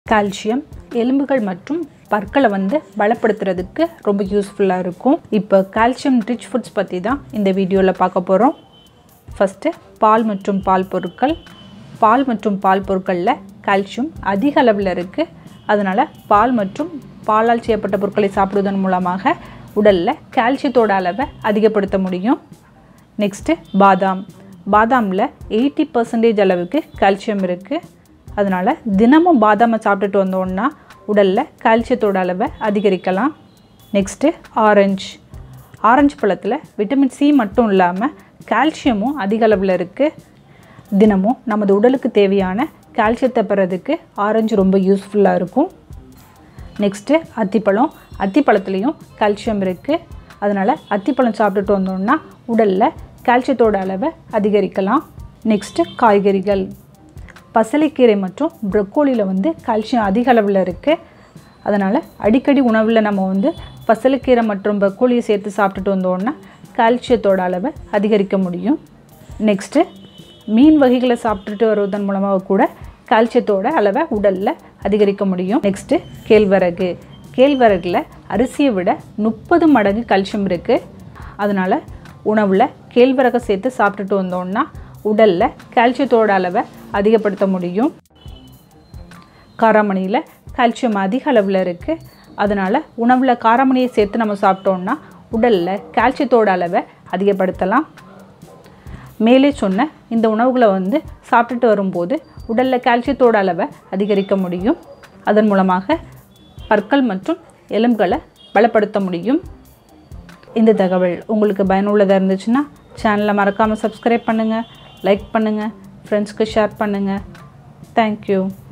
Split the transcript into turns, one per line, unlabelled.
calcium எலும்புகள் மற்றும் பற்களை வந்து பலப்படுத்துறதுக்கு ரொம்ப யூஸ்ஃபுல்லாக இருக்கும் இப்போ கால்சியம் ரிச் ஃபுட்ஸ் பற்றி தான் இந்த வீடியோவில் பார்க்க போகிறோம் ஃபஸ்ட்டு பால் மற்றும் பால் பொருட்கள் பால் மற்றும் பால் பொருட்களில் கால்சியம் அதிக அளவில் இருக்குது அதனால் பால் மற்றும் பாலால் செய்யப்பட்ட பொருட்களை சாப்பிடுவதன் மூலமாக உடலில் கால்சியத்தோட அளவை அதிகப்படுத்த முடியும் நெக்ஸ்ட்டு பாதாம் பாதாமில் எயிட்டி பர்சன்டேஜ் அளவுக்கு கால்சியம் இருக்குது அதனால் தினமும் பாதாமை சாப்பிட்டுட்டு வந்தோன்னா உடலில் கால்சியத்தோட அளவை அதிகரிக்கலாம் நெக்ஸ்ட்டு ஆரஞ்சு ஆரஞ்சு பழத்தில் விட்டமின் சி மட்டும் இல்லாமல் கால்சியமும் அதிக அளவில் இருக்குது தினமும் நமது உடலுக்கு தேவையான கால்சியத்தை பெறதுக்கு ஆரஞ்சு ரொம்ப யூஸ்ஃபுல்லாக இருக்கும் நெக்ஸ்ட்டு அத்திப்பழம் அத்திப்பழத்துலேயும் கால்சியம் இருக்குது அதனால் அத்திப்பழம் சாப்பிட்டுட்டு வந்தோம்னா உடலில் கால்சியத்தோட அளவை அதிகரிக்கலாம் நெக்ஸ்ட்டு காய்கறிகள் பசலைக்கீரை மற்றும் ப்ரொக்கோலியில் வந்து கால்சியம் அதிக அளவில் இருக்குது அதனால் அடிக்கடி உணவில் நம்ம வந்து பசலைக்கீரை மற்றும் ப்ரொக்கோலியை சேர்த்து சாப்பிட்டுட்டு வந்தோம்னா கால்சியத்தோட அளவை அதிகரிக்க முடியும் நெக்ஸ்ட்டு மீன் வகைகளை சாப்பிட்டுட்டு வருவதன் மூலமாக கூட கால்சியத்தோட அளவை உடலில் அதிகரிக்க முடியும் நெக்ஸ்ட்டு கேழ்வரகு கேழ்வரகில் அரிசியை விட முப்பது மடங்கு கால்சியம் இருக்குது அதனால் உணவில் கேழ்வரகை சேர்த்து சாப்பிட்டுட்டு வந்தோம்னா உடலில் கால்சியத்தோட அளவை அதிகப்படுத்த முடியும் காராமணியில் கால்சியம் அதிக அளவில் இருக்குது அதனால் உணவில் காராமணியை சேர்த்து நம்ம சாப்பிட்டோம்னா உடலில் கால்சியத்தோட அளவை அதிகப்படுத்தலாம் மேலே சொன்ன இந்த உணவுகளை வந்து சாப்பிட்டுட்டு வரும்போது உடலில் கால்சியத்தோட அளவை அதிகரிக்க முடியும் அதன் மூலமாக பற்கள் மற்றும் எலும்புகளை பலப்படுத்த முடியும் இந்த தகவல் உங்களுக்கு பயனுள்ளதாக இருந்துச்சுன்னா சேனலை மறக்காமல் சப்ஸ்கிரைப் பண்ணுங்கள் லைக் பண்ணுங்கள் ஃப்ரெண்ட்ஸ்க்கு ஷேர் பண்ணுங்கள் தேங்க்யூ